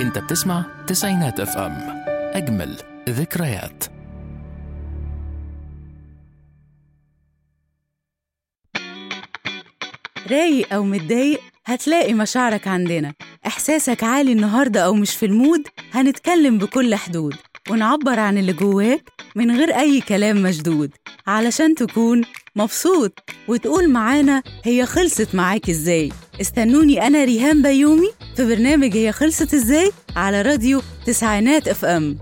انت بتسمع تسعينات اف ام اجمل ذكريات رايق أو متضايق هتلاقي مشاعرك عندنا إحساسك عالي النهاردة أو مش في المود هنتكلم بكل حدود ونعبر عن اللي جواك من غير أي كلام مشدود علشان تكون مبسوط وتقول معانا هي خلصت معاك إزاي استنوني أنا ريهام بيومي في برنامج هي خلصت إزاي على راديو تسعينات اف ام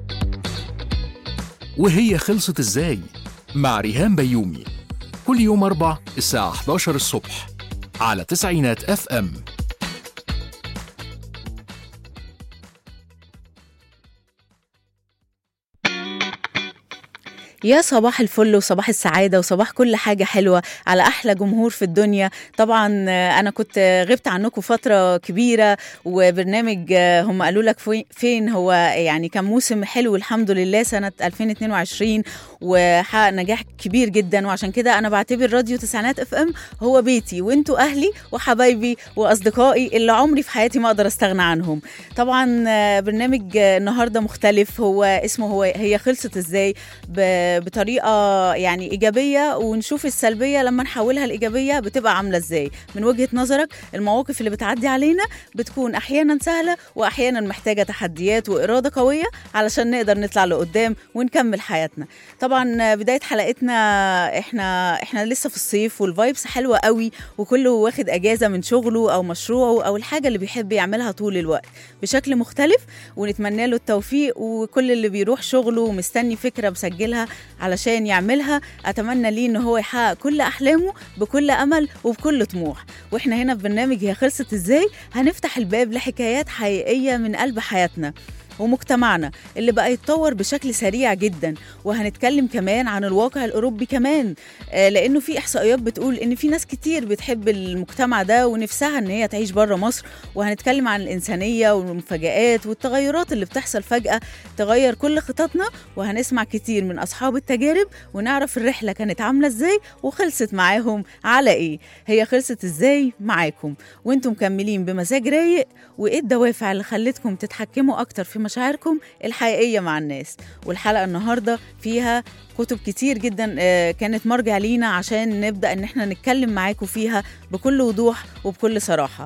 وهي خلصت ازاي مع ريهام بيومي كل يوم أربع الساعة 11 الصبح على تسعينات اف ام يا صباح الفل وصباح السعادة وصباح كل حاجة حلوة على أحلى جمهور في الدنيا طبعا آه، أنا كنت آه، غبت عنكم فترة كبيرة وبرنامج آه، هم قالوا لك في- فين هو يعني كان موسم حلو الحمد لله سنة 2022 وحقق نجاح كبير جدا وعشان كده أنا بعتبر راديو تسعينات اف ام هو بيتي وانتوا أهلي وحبايبي وأصدقائي اللي عمري في حياتي ما أقدر أستغنى عنهم طبعا آه، برنامج آه، النهاردة مختلف هو اسمه هو هي خلصت ازاي ب- بطريقه يعني ايجابيه ونشوف السلبيه لما نحولها لايجابيه بتبقى عامله ازاي من وجهه نظرك المواقف اللي بتعدي علينا بتكون احيانا سهله واحيانا محتاجه تحديات واراده قويه علشان نقدر نطلع لقدام ونكمل حياتنا طبعا بدايه حلقتنا احنا احنا لسه في الصيف والفايبس حلوه قوي وكله واخد اجازه من شغله او مشروعه او الحاجه اللي بيحب يعملها طول الوقت بشكل مختلف ونتمنى له التوفيق وكل اللي بيروح شغله ومستني فكره مسجلها علشان يعملها اتمنى ليه ان هو يحقق كل احلامه بكل امل وبكل طموح واحنا هنا في برنامج هي خلصت ازاي هنفتح الباب لحكايات حقيقيه من قلب حياتنا ومجتمعنا اللي بقى يتطور بشكل سريع جدا وهنتكلم كمان عن الواقع الاوروبي كمان آه، لانه في احصائيات بتقول ان في ناس كتير بتحب المجتمع ده ونفسها ان هي تعيش بره مصر وهنتكلم عن الانسانيه والمفاجآت والتغيرات اللي بتحصل فجاه تغير كل خططنا وهنسمع كتير من اصحاب التجارب ونعرف الرحله كانت عامله ازاي وخلصت معاهم على ايه هي خلصت ازاي معاكم وانتم مكملين بمزاج رايق وايه الدوافع اللي خلتكم تتحكموا اكتر في مشاعركم الحقيقيه مع الناس والحلقه النهارده فيها كتب كتير جدا آه، كانت مرجع لينا عشان نبدا ان احنا نتكلم معاكم فيها بكل وضوح وبكل صراحه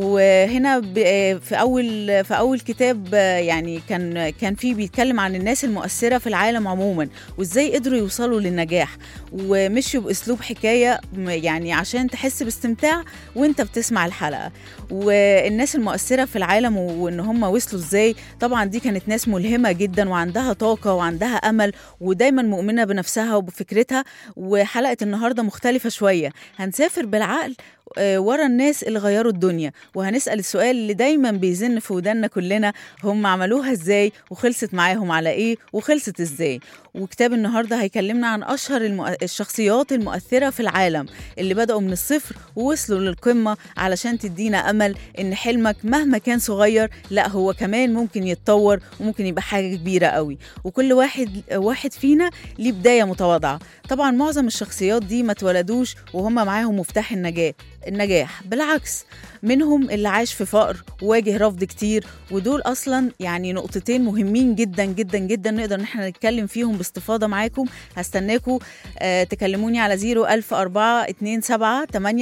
وهنا ب- آه، في اول في اول كتاب آه، يعني كان كان فيه بيتكلم عن الناس المؤثره في العالم عموما وازاي قدروا يوصلوا للنجاح ومشوا باسلوب حكايه م- يعني عشان تحس باستمتاع وانت بتسمع الحلقه والناس المؤثره في العالم و- وان هم وصلوا ازاي طبعا دي كانت ناس ملهمه جدا وعندها طاقه وعندها امل ودايما مؤمنه بنفسها وبفكرتها وحلقه النهارده مختلفه شويه هنسافر بالعقل آه، ورا الناس اللي غيروا الدنيا وهنسأل السؤال اللي دايما بيزن في ودنا كلنا هم عملوها ازاي وخلصت معاهم على ايه وخلصت ازاي وكتاب النهارده هيكلمنا عن اشهر المؤ... الشخصيات المؤثره في العالم اللي بدأوا من الصفر ووصلوا للقمه علشان تدينا امل ان حلمك مهما كان صغير لا هو كمان ممكن يتطور وممكن يبقى حاجه كبيره قوي وكل واحد واحد فينا ليه بدايه متواضعه طبعا معظم الشخصيات دي ما اتولدوش وهم معاهم مفتاح النجاه النجاح بالعكس منهم اللي عاش في فقر وواجه رفض كتير ودول اصلا يعني نقطتين مهمين جدا جدا جدا نقدر ان احنا نتكلم فيهم باستفاضه معاكم هستناكم آه تكلموني على 01004 27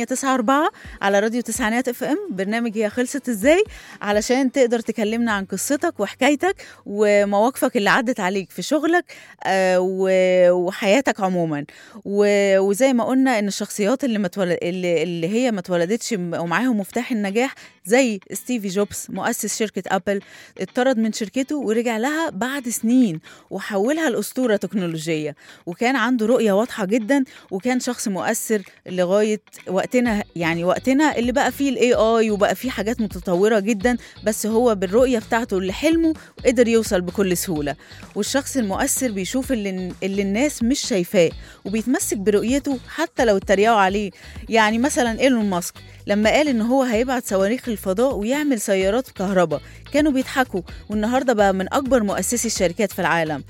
894 على راديو تسعينات اف ام برنامج هي خلصت ازاي علشان تقدر تكلمنا عن قصتك وحكايتك ومواقفك اللي عدت عليك في شغلك آه و- وحياتك عموما و- وزي ما قلنا ان الشخصيات اللي متولد اللي, اللي هي ما اتولدتش م- ومعاهم مفتاح النجاح زي ستيفي جوبز مؤسس شركه ابل اتطرد من شركته ورجع لها بعد سنين وحولها لاسطوره تكنولوجيه وكان عنده رؤيه واضحه جدا وكان شخص مؤثر لغايه وقتنا يعني وقتنا اللي بقى فيه الاي اي وبقى فيه حاجات متطوره جدا بس هو بالرؤيه بتاعته اللي حلمه قدر يوصل بكل سهوله والشخص المؤثر بيشوف اللي, اللي الناس مش شايفاه وبيتمسك برؤيته حتى لو اتريقوا عليه يعني مثلا ايلون ماسك لما قال ان هو هيبعت صواريخ للفضاء ويعمل سيارات كهرباء كانوا بيضحكوا والنهارده بقى من اكبر مؤسسي الشركات في العالم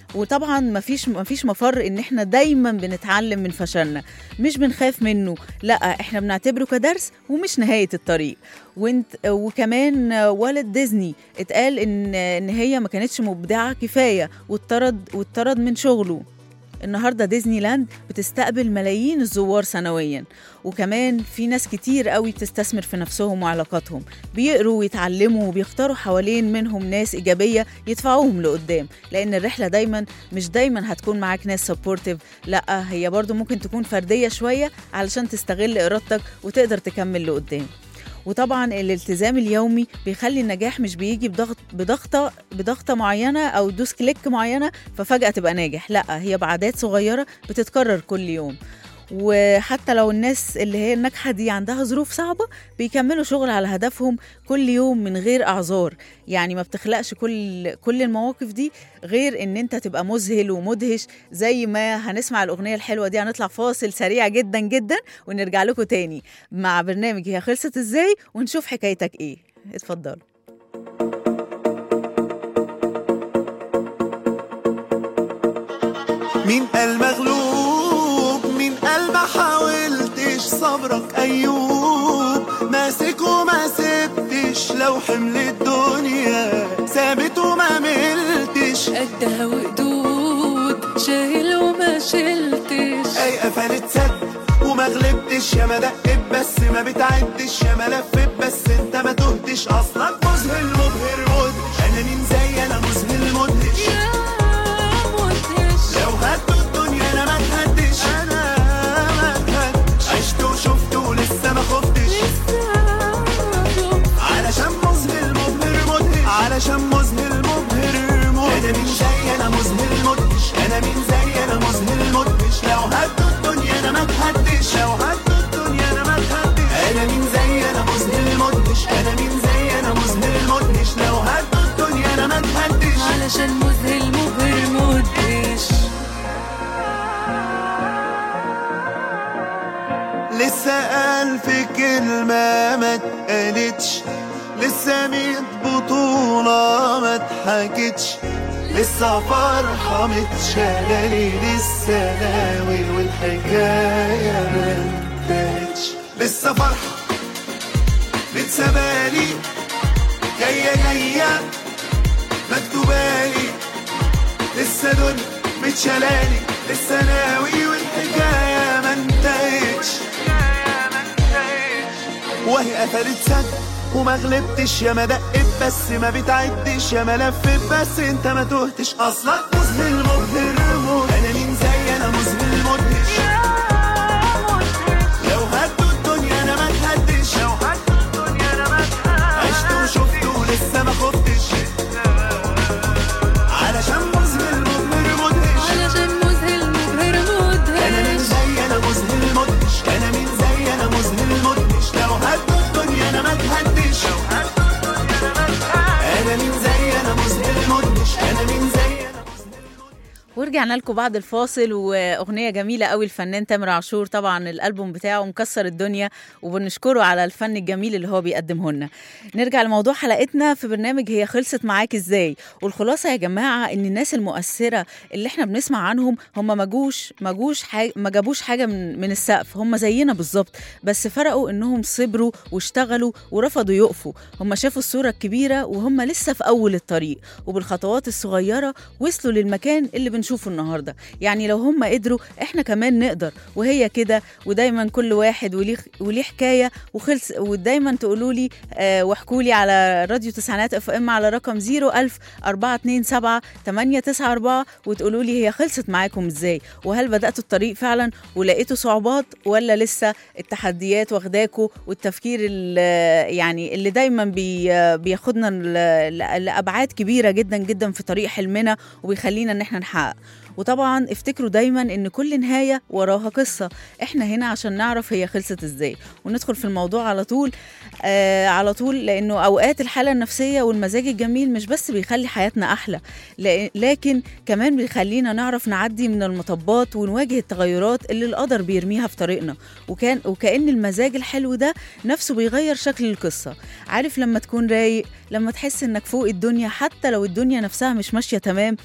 وطبعا مفيش مفيش مفر ان احنا دايما بنتعلم من فشلنا مش بنخاف منه لا احنا بنعتبره كدرس ومش نهايه الطريق وانت وكمان والد ديزني اتقال ان ان هي ما كانتش مبدعه كفايه واتطرد واتطرد من شغله النهارده ديزني لاند بتستقبل ملايين الزوار سنويا وكمان في ناس كتير قوي بتستثمر في نفسهم وعلاقاتهم بيقروا ويتعلموا وبيختاروا حوالين منهم ناس ايجابيه يدفعوهم لقدام لان الرحله دايما مش دايما هتكون معاك ناس سبورتيف لا هي برضو ممكن تكون فرديه شويه علشان تستغل ارادتك وتقدر تكمل لقدام وطبعا الالتزام اليومي بيخلي النجاح مش بيجي بضغط بضغطه بضغطه معينه او دوس كليك معينه ففجاه تبقى ناجح لا هي بعادات صغيره بتتكرر كل يوم وحتى لو الناس اللي هي الناجحه دي عندها ظروف صعبه بيكملوا شغل على هدفهم كل يوم من غير اعذار يعني ما بتخلقش كل كل المواقف دي غير ان انت تبقى مذهل ومدهش زي ما هنسمع الاغنيه الحلوه دي هنطلع فاصل سريع جدا جدا ونرجع لكم تاني مع برنامج هي خلصت ازاي ونشوف حكايتك ايه اتفضلوا مين قال مغلوب مين قال ما حاولتش صبرك ايوب ماسك وما سبتش لو حمل الدنيا ثابت وما ملتش قدها وقدود شايل وما شلتش اي قفلت سد وما غلبتش يا ما دقت بس ما بتعدش يا ما لفت بس انت ما تهتش اصلك مذهل مبهر مدهش انا مين زي انا مذهل مدهش يا مدهش لو هدوا الدنيا انا ما اتهدش انا ما اتهدش عشت وشفت ولسه ما خفتش علشان مذهل مبهر مدهش علشان مذهل مبهر مدهش انا مين زي انا مذهل مدهش انا مين زي انا مذهل مدهش لو هدوا الدنيا انا ما اتهدش لو هدوا الدنيا انا ما اتهدش انا مين زي انا مذهل مدهش انا مين زي انا مذهل مدهش لو هدوا الدنيا انا ما اتهدش علشان مذهل مبهر مدهش لسه ألف كلمة ما اتقالتش لسه ميت بطولة ما اتحكتش لسه فرحة متشالة لسه ناوي والحكاية ما انتهتش لسه فرحة متسابالي جاية جاية مكتوبالي لسه دنيا متشالالي لسه ناوي والحكاية ما انتهتش وهي قفلت سد وما غلبتش يا ما دقت بس ما بتعدش يا ما لفت بس انت ما تهتش اصلك مذهل مبهر موت انا مين زي انا مذهل مدهش لو هدوا الدنيا انا ما اتهدش لو هدوا الدنيا انا ما اتهدش عشت وشفت ولسه ما خفتش علشان مذهل مبهر مدهش علشان مذهل مبهر انا مين مدهش زي انا مذهل مدهش انا مين زي انا مذهل مدهش لو هدوا الدنيا انا ما اتهدش لو هدوا الدنيا انا ما اتهدش انا مين زي انا مذهل مدهش انا مين زي انا ورجعنا لكم بعد الفاصل واغنيه جميله قوي الفنان تامر عاشور طبعا الالبوم بتاعه مكسر الدنيا وبنشكره على الفن الجميل اللي هو بيقدمه لنا نرجع لموضوع حلقتنا في برنامج هي خلصت معاك ازاي والخلاصه يا جماعه ان الناس المؤثره اللي احنا بنسمع عنهم هم ما جوش ما جوش حاجه ما جابوش حاجه من من السقف هم زينا بالظبط بس فرقوا انهم صبروا واشتغلوا ورفضوا يقفوا هم شافوا الصوره الكبيره وهم لسه في اول الطريق وبالخطوات الصغيره وصلوا للمكان اللي بنشوفه النهارده يعني لو هم قدروا احنا كمان نقدر وهي كده ودايما كل واحد وليه وليه حكايه وخلص ودايما تقولوا لي آه واحكوا لي على راديو تسعينات اف ام على رقم 01000 427 894 وتقولوا لي هي خلصت معاكم ازاي وهل بداتوا الطريق فعلا ولقيتوا صعوبات ولا لسه التحديات واخداكوا والتفكير ال- يعني اللي دايما بي بياخدنا ل- ل- لابعاد كبيره جدا جدا في طريق حلمنا وبيخلينا ان احنا نحقق وطبعا افتكروا دايما ان كل نهايه وراها قصه احنا هنا عشان نعرف هي خلصت ازاي وندخل في الموضوع على طول آه على طول لانه اوقات الحاله النفسيه والمزاج الجميل مش بس بيخلي حياتنا احلى لا- لكن كمان بيخلينا نعرف نعدي من المطبات ونواجه التغيرات اللي القدر بيرميها في طريقنا وكان وكأن المزاج الحلو ده نفسه بيغير شكل القصة عارف لما تكون رايق لما تحس انك فوق الدنيا حتى لو الدنيا نفسها مش ماشية تمام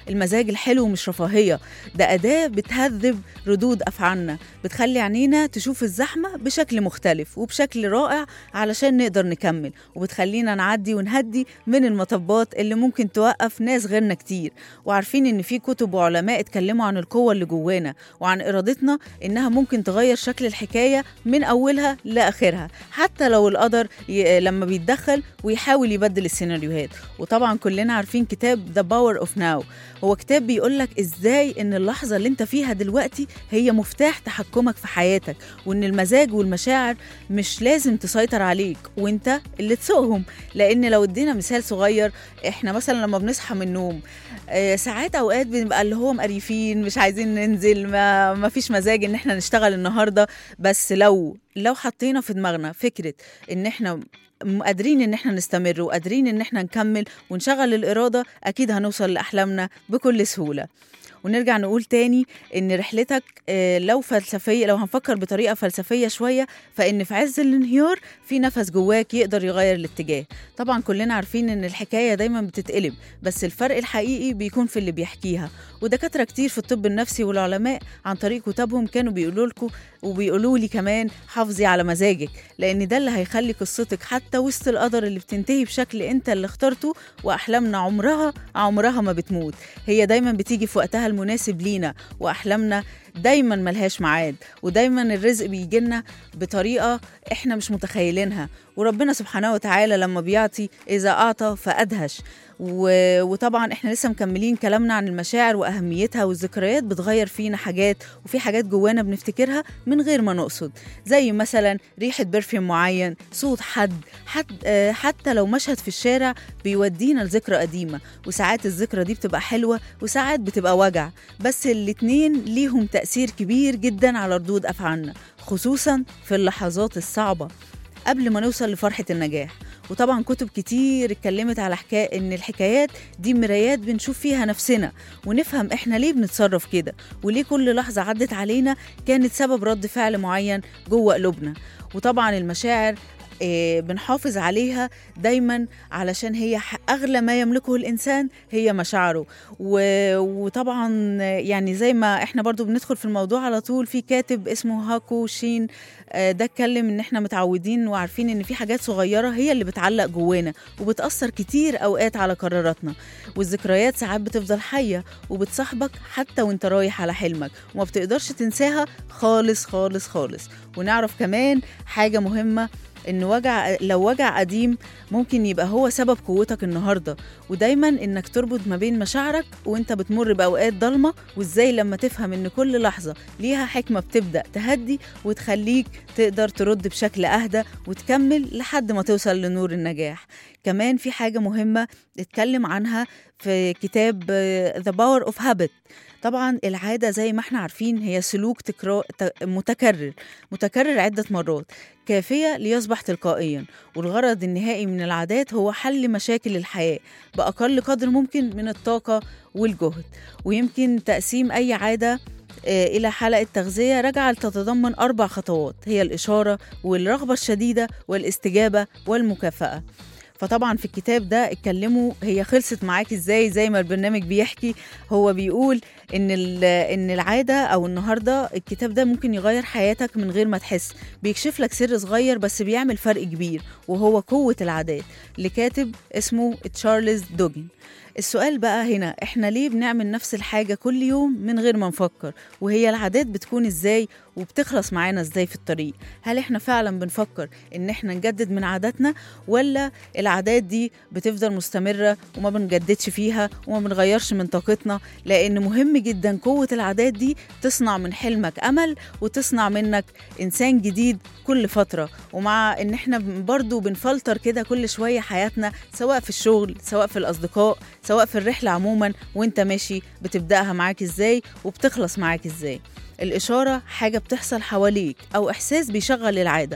المزاج الحلو مش رفاهية ده أداة بتهذب ردود أفعالنا بتخلي عينينا تشوف الزحمة بشكل مختلف وبشكل رائع علشان نقدر نكمل وبتخلينا نعدي ونهدي من المطبات اللي ممكن توقف ناس غيرنا كتير وعارفين إن في كتب وعلماء اتكلموا عن القوة اللي جوانا وعن إرادتنا إنها ممكن تغير شكل الحكاية من أولها لآخرها حتى لو القدر ي... لما بيتدخل ويحاول يبدل السيناريوهات وطبعا كلنا عارفين كتاب The Power of Now هو كتاب بيقولك إزاي إن اللحظة اللي أنت فيها دلوقتي هي مفتاح تحكمك في حياتك وإن المزاج والمشاعر مش لازم تسيطر عليك وإنت اللي تسوقهم لأن لو ادينا مثال صغير إحنا مثلا لما بنصحى من النوم آه، ساعات اوقات بنبقى اللي هو مقريفين مش عايزين ننزل ما, ما فيش مزاج ان احنا نشتغل النهارده بس لو لو حطينا في دماغنا فكره ان احنا م- قادرين ان احنا نستمر وقادرين ان احنا نكمل ونشغل الاراده اكيد هنوصل لاحلامنا بكل سهوله ونرجع نقول تاني ان رحلتك آه، لو فلسفيه لو هنفكر بطريقه فلسفيه شويه فان في عز الانهيار في نفس جواك يقدر يغير الاتجاه طبعا كلنا عارفين ان الحكايه دايما بتتقلب بس الفرق الحقيقي بيكون في اللي بيحكيها ودكاتره كتير في الطب النفسي والعلماء عن طريق كتابهم كانوا بيقولوا لكم وبيقولوا لي كمان حافظي على مزاجك لان ده اللي هيخلي قصتك حتى وسط القدر اللي بتنتهي بشكل انت اللي اخترته واحلامنا عمرها عمرها ما بتموت هي دايما بتيجي في وقتها المناسب لينا واحلامنا دايما ملهاش ميعاد ودايما الرزق بيجيلنا بطريقه احنا مش متخيلينها وربنا سبحانه وتعالى لما بيعطي اذا اعطى فادهش و... وطبعا احنا لسه مكملين كلامنا عن المشاعر واهميتها والذكريات بتغير فينا حاجات وفي حاجات جوانا بنفتكرها من غير ما نقصد زي مثلا ريحه برفيوم معين صوت حد حد آه، حتى لو مشهد في الشارع بيودينا لذكرى قديمه وساعات الذكرى دي بتبقى حلوه وساعات بتبقى وجع بس الاتنين ليهم تاثير كبير جدا على ردود افعالنا خصوصا في اللحظات الصعبه قبل ما نوصل لفرحة النجاح وطبعا كتب كتير اتكلمت على حكاية ان الحكايات دي مرايات بنشوف فيها نفسنا ونفهم احنا ليه بنتصرف كده وليه كل لحظة عدت علينا كانت سبب رد فعل معين جوه قلوبنا وطبعا المشاعر آه، بنحافظ عليها دايما علشان هي ح- اغلى ما يملكه الانسان هي مشاعره و- وطبعا يعني زي ما احنا برضو بندخل في الموضوع على طول في كاتب اسمه هاكو شين آه، ده اتكلم ان احنا متعودين وعارفين ان في حاجات صغيره هي اللي بتعلق جوانا وبتاثر كتير اوقات على قراراتنا والذكريات ساعات بتفضل حيه وبتصاحبك حتى وانت رايح على حلمك وما بتقدرش تنساها خالص خالص خالص ونعرف كمان حاجه مهمه ان وجع لو وجع قديم ممكن يبقى هو سبب قوتك النهارده ودايما انك تربط ما بين مشاعرك وانت بتمر باوقات ضلمه وازاي لما تفهم ان كل لحظه ليها حكمه بتبدا تهدي وتخليك تقدر ترد بشكل اهدى وتكمل لحد ما توصل لنور النجاح كمان في حاجه مهمه اتكلم عنها في كتاب آه، The Power of Habit طبعا العاده زي ما احنا عارفين هي سلوك تكرار ت- متكرر متكرر عده مرات كافيه ليصبح تلقائيا والغرض النهائي من العادات هو حل مشاكل الحياه باقل قدر ممكن من الطاقه والجهد ويمكن تقسيم اي عاده آه، إلى حلقة تغذية راجعة تتضمن أربع خطوات هي الإشارة والرغبة الشديدة والاستجابة والمكافأة فطبعا في الكتاب ده اتكلموا هي خلصت معاك ازاي زي ما البرنامج بيحكي هو بيقول ان ال- ان العاده او النهارده الكتاب ده ممكن يغير حياتك من غير ما تحس بيكشف لك سر صغير بس بيعمل فرق كبير وهو قوه العادات لكاتب اسمه تشارلز دوجن السؤال بقى هنا احنا ليه بنعمل نفس الحاجة كل يوم من غير ما نفكر وهي العادات بتكون ازاي وبتخلص معانا ازاي في الطريق هل احنا فعلا بنفكر ان احنا نجدد من عاداتنا ولا العادات دي بتفضل مستمرة وما بنجددش فيها وما بنغيرش من طاقتنا لان مهم جدا قوة العادات دي تصنع من حلمك امل وتصنع منك انسان جديد كل فترة ومع ان احنا برضو بنفلتر كده كل شوية حياتنا سواء في الشغل سواء في الاصدقاء سواء في الرحلة عموما وانت ماشي بتبدأها معاك ازاي وبتخلص معاك ازاي الإشارة حاجة بتحصل حواليك أو إحساس بيشغل العادة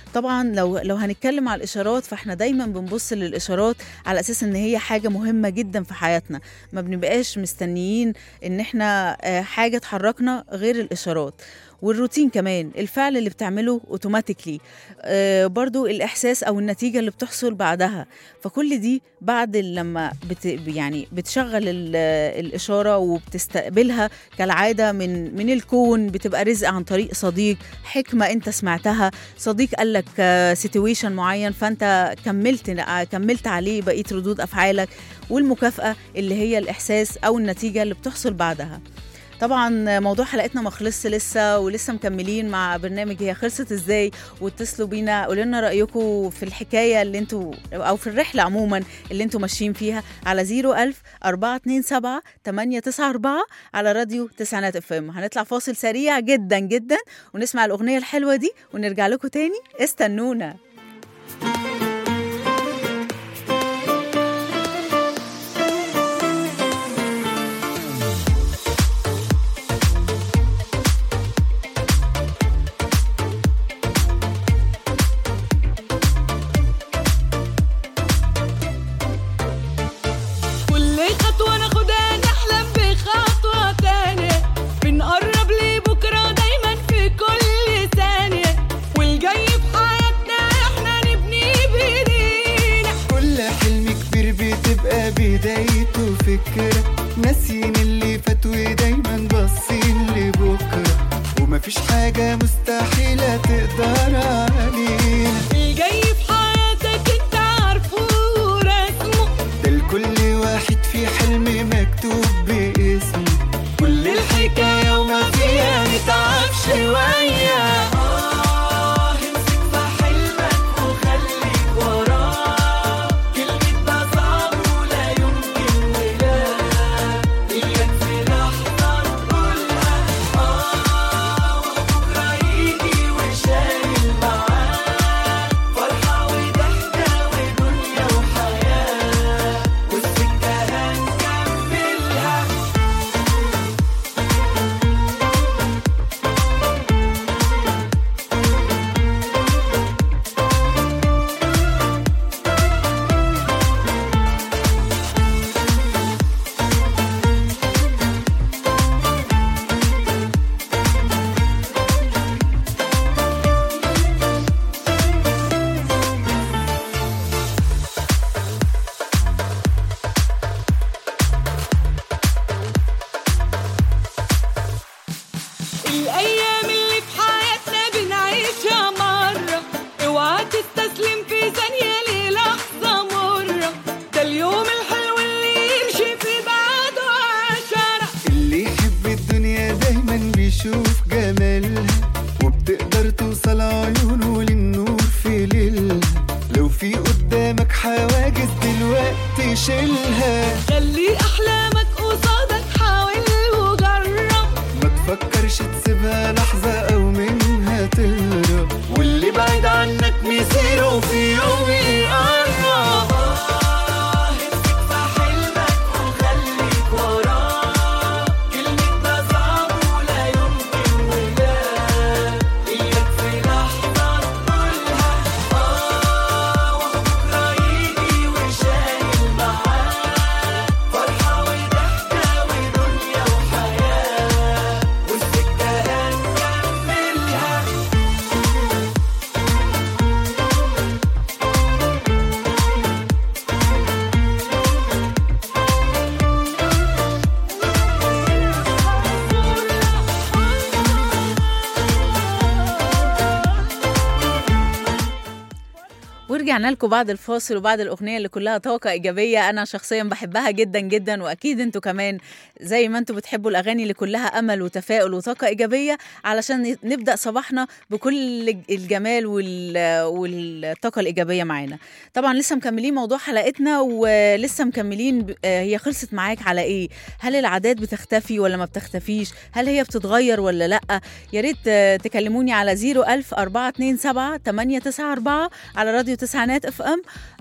طبعا لو لو هنتكلم على الاشارات فاحنا دايما بنبص للاشارات على اساس ان هي حاجه مهمه جدا في حياتنا ما بنبقاش مستنيين ان احنا آه، حاجه تحركنا غير الاشارات والروتين كمان الفعل اللي بتعمله اوتوماتيكلي آه برضو الاحساس او النتيجه اللي بتحصل بعدها فكل دي بعد لما بت يعني بتشغل ال- الاشاره وبتستقبلها كالعاده من من الكون بتبقى رزق عن طريق صديق حكمه انت سمعتها صديق قال لك سيتويشن معين فانت كملت كملت عليه بقيه ردود افعالك والمكافاه اللي هي الاحساس او النتيجه اللي بتحصل بعدها طبعا موضوع حلقتنا ما خلصش لسه ولسه مكملين مع برنامج هي خلصت ازاي واتصلوا بينا قولوا لنا رايكم في الحكايه اللي انتوا او في الرحله عموما اللي انتوا ماشيين فيها على 01000 427 894 على راديو تسعينات اف ام هنطلع فاصل سريع جدا جدا ونسمع الاغنيه الحلوه دي ونرجع لكم تاني استنونا كل خطوة ناخدها نحلم بخطوة تانية بنقرب لبكرة دايما في كل ثانية والجاي في حياتنا احنا نبني بايدينا كل حلم كبير بتبقى بدايته فكرة ناسيين اللي فات ودايما باصين لبكرة ومفيش حاجة مستحيلة تقدر علينا الجاي في حياتك انت عارفه ورسمه ده لكل واحد في حلم مكتوب باسمه كل الحكاية وما فيها نتعب شوية آه امسك في حلمك وخليك وراه كلمة ده صعب ولا يمكن ولا إياك في لحظة تقولها آه وبكرة يجي وشايل معاه فرحة وضحكة ودنيا وحياة والسكة هنكملها الأيام اللي في حياتنا بنعيشها مرة اوعى تستسلم في ثانية للحظة مرة ده اليوم الحلو اللي يمشي في بعده عشرة اللي يحب الدنيا دايما بيشوف جمالها وبتقدر توصل عيونه للنور في ليلها لو في قدامك حواجز دلوقتي شيلها خلي أحلامك قصادك حاول وجرب ما تفكرش تسيبها لحظة أو منها تهرب واللي بعيد عنك مصيره في يوم يقرب آه، امسك في حلمك وخليك وراه كلمة ده صعب ولا يمكن ولا إياك في لحظة تقولها آه وبكرة يجي وشايل معاه فرحة وضحكة ودنيا وحياة والسكة هنكملها ورجعنا لكم بعد الفاصل وبعد الاغنيه اللي كلها طاقه ايجابيه انا شخصيا بحبها جدا جدا واكيد انتوا كمان زي ما انتوا بتحبوا الاغاني اللي كلها امل وتفاؤل وطاقه ايجابيه علشان نبدا صباحنا بكل الجمال وال... والطاقه الايجابيه معانا طبعا لسه مكملين موضوع حلقتنا ولسه مكملين ب- آه، هي خلصت معاك على ايه هل العادات بتختفي ولا ما بتختفيش هل هي بتتغير ولا لا يا ريت آه، تكلموني على 01000 427 894 على راديو تسعينات اف ام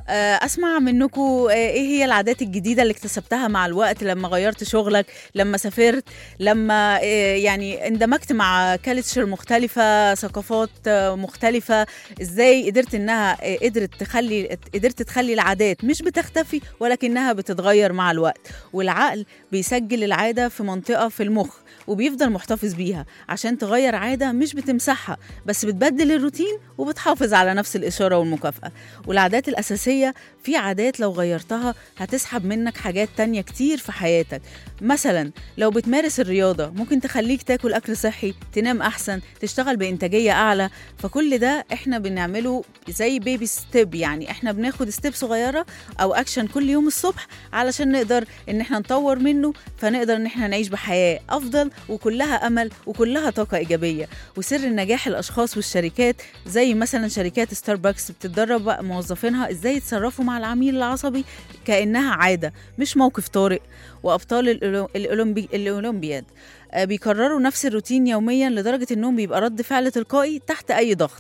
آه، اسمع منكم آه، ايه هي العادات الجديده اللي اكتسبتها مع الوقت لما غيرت شغلك لما سافرت لما آه، يعني اندمجت مع كالتشر مختلفه ثقافات آه، مختلفه ازاي قدرت انها آه، قدرت تخلي قدرت تخلي العادات مش بتختفي ولكنها بتتغير مع الوقت والعقل بيسجل العاده في منطقه في المخ وبيفضل محتفظ بيها عشان تغير عاده مش بتمسحها بس بتبدل الروتين وبتحافظ على نفس الاشاره والمكافاه والعادات الاساسيه في عادات لو غيرتها هتسحب منك حاجات تانية كتير في حياتك مثلا لو بتمارس الرياضه ممكن تخليك تاكل اكل صحي تنام احسن تشتغل بانتاجيه اعلى فكل ده احنا بنعمله زي بيبي ستيب يعني احنا بناخد ستيب صغيره او اكشن كل يوم الصبح علشان نقدر ان احنا نطور منه فنقدر ان احنا نعيش بحياه افضل وكلها امل وكلها طاقه ايجابيه وسر نجاح الاشخاص والشركات زي مثلا شركات ستاربكس بتدرب بقى موظفينها ازاي يتصرفوا مع العميل العصبي كانها عاده مش موقف طارئ وابطال الأولو- الأولمبي الاولمبياد آه، بيكرروا نفس الروتين يوميا لدرجه انهم بيبقى رد فعل تلقائي تحت اي ضغط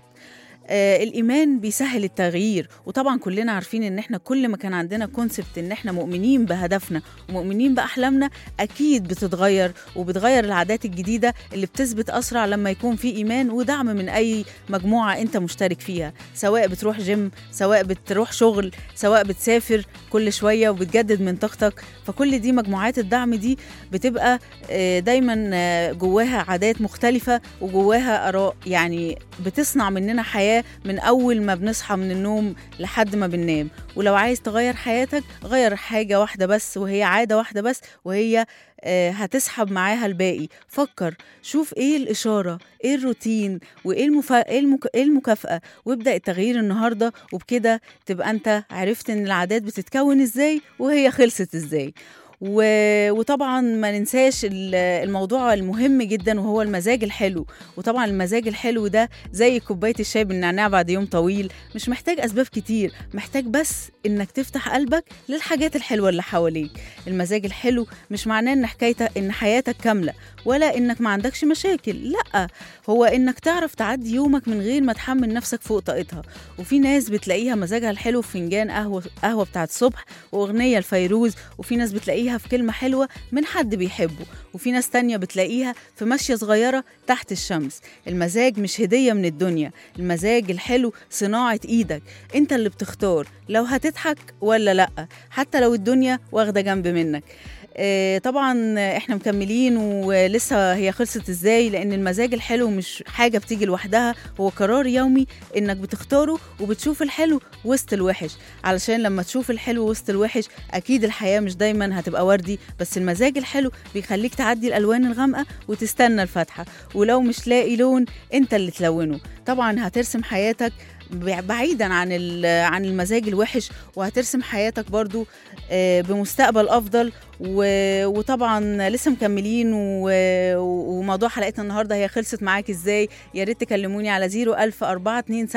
آه الايمان بيسهل التغيير وطبعا كلنا عارفين ان احنا كل ما كان عندنا كونسبت ان احنا مؤمنين بهدفنا ومؤمنين باحلامنا اكيد بتتغير وبتغير العادات الجديده اللي بتثبت اسرع لما يكون في ايمان ودعم من اي مجموعه انت مشترك فيها سواء بتروح جيم سواء بتروح شغل سواء بتسافر كل شويه وبتجدد من طاقتك فكل دي مجموعات الدعم دي بتبقى آه، دايما آه، جواها عادات مختلفه وجواها اراء يعني بتصنع مننا حياه من اول ما بنصحى من النوم لحد ما بننام ولو عايز تغير حياتك غير حاجه واحده بس وهي عاده واحده بس وهي آه، هتسحب معاها الباقي فكر شوف ايه الاشاره ايه الروتين وايه المفا... إيه المك... إيه المكافاه وابدا التغيير النهارده وبكده تبقى انت عرفت ان العادات بتتكون ازاي وهي خلصت ازاي و... وطبعا ما ننساش ال- الموضوع المهم جدا وهو المزاج الحلو وطبعا المزاج الحلو ده زي كوبايه الشاي بالنعناع بعد يوم طويل مش محتاج اسباب كتير محتاج بس انك تفتح قلبك للحاجات الحلوه اللي حواليك المزاج الحلو مش معناه ان حكايتك ان حياتك كامله ولا انك ما عندكش مشاكل لا هو انك تعرف تعدي يومك من غير ما تحمل نفسك فوق طاقتها وفي ناس بتلاقيها مزاجها الحلو في فنجان قهوه قهوه بتاعت الصبح واغنيه الفيروز وفي ناس بتلاقيها في كلمه حلوه من حد بيحبه وفي ناس تانية بتلاقيها في مشيه صغيره تحت الشمس المزاج مش هديه من الدنيا المزاج الحلو صناعه ايدك انت اللي بتختار لو هتضحك ولا لا حتى لو الدنيا واخده جنب منك آه، طبعا احنا مكملين ولسه هي خلصت ازاي لان المزاج الحلو مش حاجه بتيجي لوحدها هو قرار يومي انك بتختاره وبتشوف الحلو وسط الوحش علشان لما تشوف الحلو وسط الوحش اكيد الحياه مش دايما هتبقى وردي بس المزاج الحلو بيخليك تعدي الالوان الغامقه وتستنى الفاتحه ولو مش لاقي لون انت اللي تلونه طبعا هترسم حياتك بعيدا عن ال- عن المزاج الوحش وهترسم حياتك برضو آه، بمستقبل افضل و- وطبعا لسه مكملين و- وموضوع حلقتنا النهارده هي خلصت معاك ازاي يا ريت تكلموني على 01000 427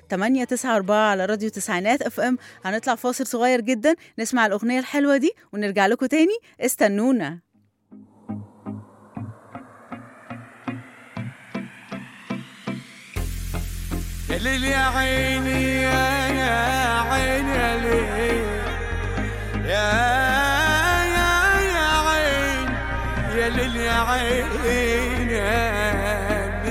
894 على راديو تسعينات اف ام هنطلع فاصل صغير جدا نسمع الاغنيه الحلوه دي ونرجع لكم تاني استنونا يا ليل يا عيني يا يا عيني يا ليل يا يا يا عين يا ليل يا عين يا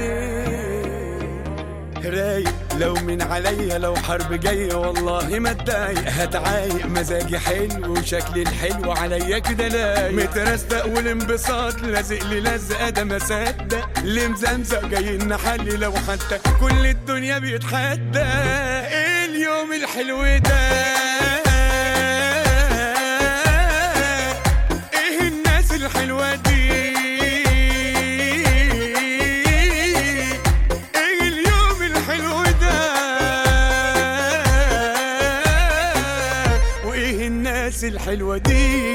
ليل رايق لو من عليا لو حرب جاية والله ما اتضايق هتعايق مزاجي حلو وشكلي الحلو عليا كده لايق مترستق والانبساط لازق لي لزقة ده ما صدق اللي مزمزق جاي نحلي لو حتى كل الدنيا بيتحدى ايه اليوم الحلو ده ايه الناس الحلوة دي ايه اليوم الحلو ده وايه الناس الحلوة دي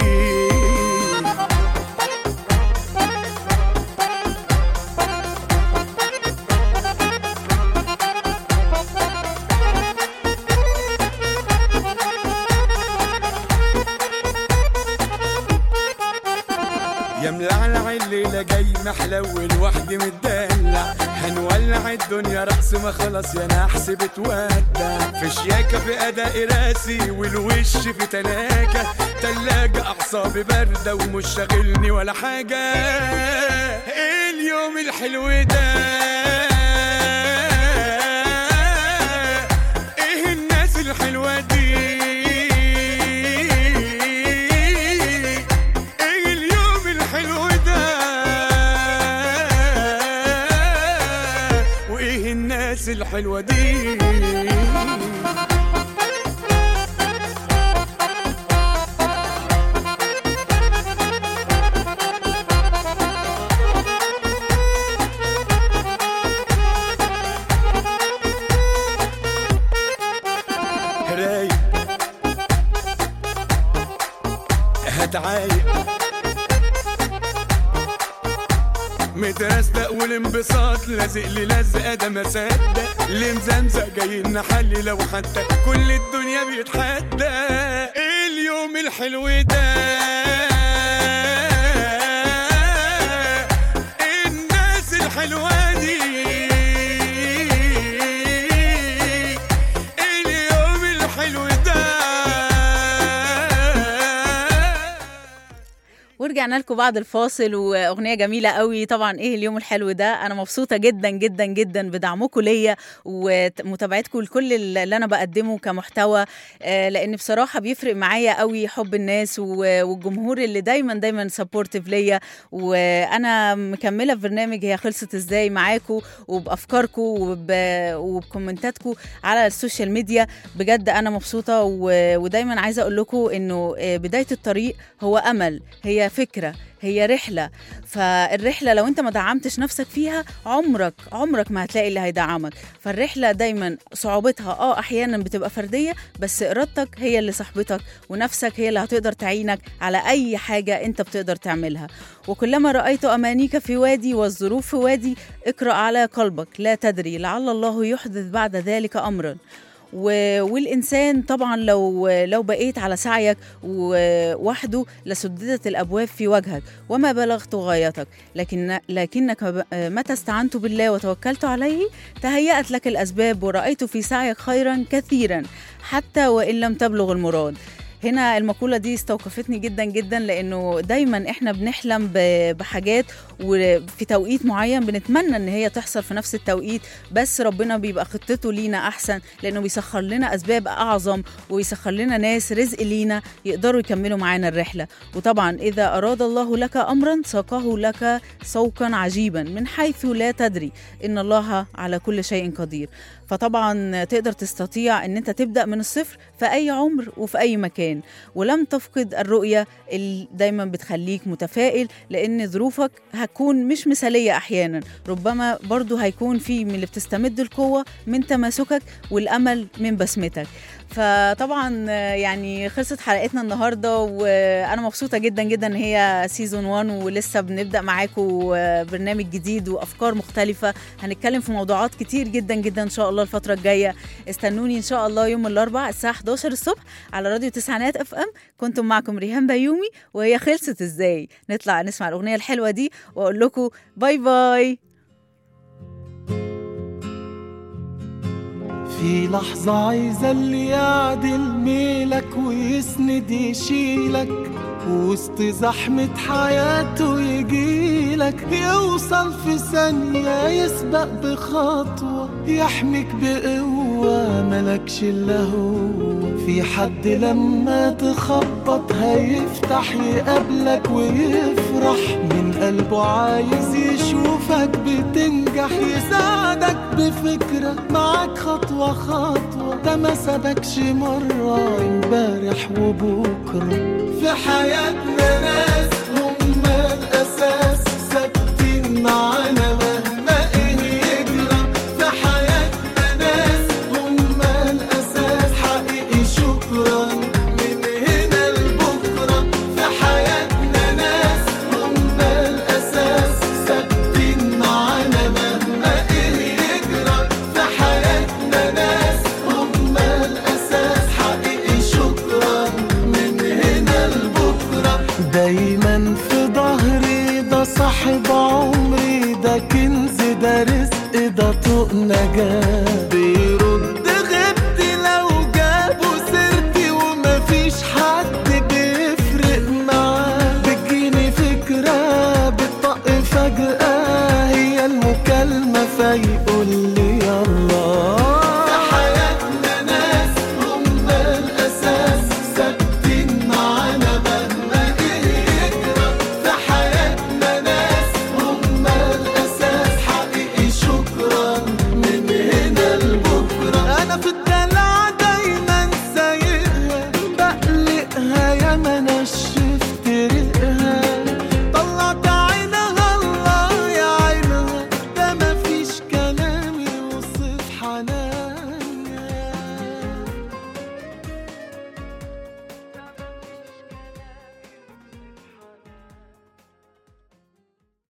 يا ملعلع اللي الليلة جاي محلول وحدي متدلع هنولع الدنيا رقص ما خلاص يا نحس بتودع في شياكة في أداء راسي والوش في تلاجة تلاجة أعصابي باردة ومش شاغلني ولا حاجة اليوم الحلو ده ايه الناس الحلوة دي ايه اليوم الحلو ده وايه الناس الحلوة دي رايق هتعايق مترستق والانبساط لازق لي لزقه ده ما صدق اللي مزمزق جاي نحلي لو حتى كل الدنيا بيتحدى اليوم الحلو ده الناس الحلوه دي اليوم الحلو ده ورجعنا لكم بعد الفاصل واغنيه جميله قوي طبعا ايه اليوم الحلو ده انا مبسوطه جدا جدا جدا بدعمكم ليا ومتابعتكم لكل اللي انا بقدمه كمحتوى آه، لان بصراحه بيفرق معايا قوي حب الناس و- والجمهور اللي دايما دايما سبورتيف ليا وانا مكمله في برنامج هي خلصت ازاي معاكم وبافكاركم وب... وبكومنتاتكم على السوشيال ميديا بجد انا مبسوطه و... ودايما عايزه اقول لكم انه آه، بدايه الطريق هو امل هي فكره هي رحله فالرحله لو انت ما دعمتش نفسك فيها عمرك عمرك ما هتلاقي اللي هيدعمك فالرحله دايما صعوبتها اه احيانا بتبقى فرديه بس ارادتك هي اللي صاحبتك ونفسك هي اللي هتقدر تعينك على اي حاجه انت بتقدر تعملها وكلما رايت امانيك في وادي والظروف في وادي اقرا على قلبك لا تدري لعل الله يحدث بعد ذلك امرا و- والانسان طبعا لو لو بقيت على سعيك وحده لسددت الابواب في وجهك وما بلغت غايتك لكن لكنك ب- متى استعنت بالله وتوكلت عليه تهيأت لك الاسباب ورأيت في سعيك خيرا كثيرا حتى وان لم تبلغ المراد هنا المقولة دي استوقفتني جدا جدا لأنه دايما إحنا بنحلم ب- بحاجات وفي توقيت معين بنتمنى إن هي تحصل في نفس التوقيت بس ربنا بيبقى خطته لينا أحسن لأنه بيسخر لنا أسباب أعظم ويسخر لنا ناس رزق لينا يقدروا يكملوا معانا الرحلة وطبعا إذا أراد الله لك أمرا ساقه لك سوقا عجيبا من حيث لا تدري إن الله على كل شيء قدير فطبعا تقدر تستطيع ان انت تبدا من الصفر في اي عمر وفي اي مكان ولم تفقد الرؤيه اللي دايما بتخليك متفائل لان ظروفك هتكون مش مثاليه احيانا ربما برضو هيكون في من اللي بتستمد القوه من تماسكك والامل من بسمتك فطبعا آه، يعني خلصت حلقتنا النهارده وانا مبسوطه جدا جدا ان هي سيزون 1 ولسه بنبدا معاكم آه، برنامج جديد وافكار مختلفه هنتكلم في موضوعات كتير جدا جدا ان شاء الله الفتره الجايه استنوني ان شاء الله يوم الاربعاء الساعه 11 الصبح على راديو تسعينات اف ام كنتم معكم ريهام بيومي وهي خلصت ازاي نطلع نسمع الاغنيه الحلوه دي واقول لكم باي باي في لحظة عايزة اللي يعدل ميلك ويسند يشيلك وسط زحمة حياته يجيلك يوصل في ثانية يسبق بخطوة يحميك بقوة ملكش إلا هو في حد لما تخبط هيفتح يقابلك ويفرح من قلبه عايز يشوفك بتنجح يساعدك بفكرة معاك خطوة خطوة ده ما سابكش مرة امبارح وبكرة في حياتنا ناس هم الأساس ثابتين معانا مهما ايه يجرى في حياتنا ناس هم الأساس حقيقي شكرا من هنا لبكرة في حياتنا ناس هم الأساس ثابتين معانا مهما ايه يجرى في حياتنا ناس هم الأساس حقيقي شكرا من هنا لبكرة دايما نجاة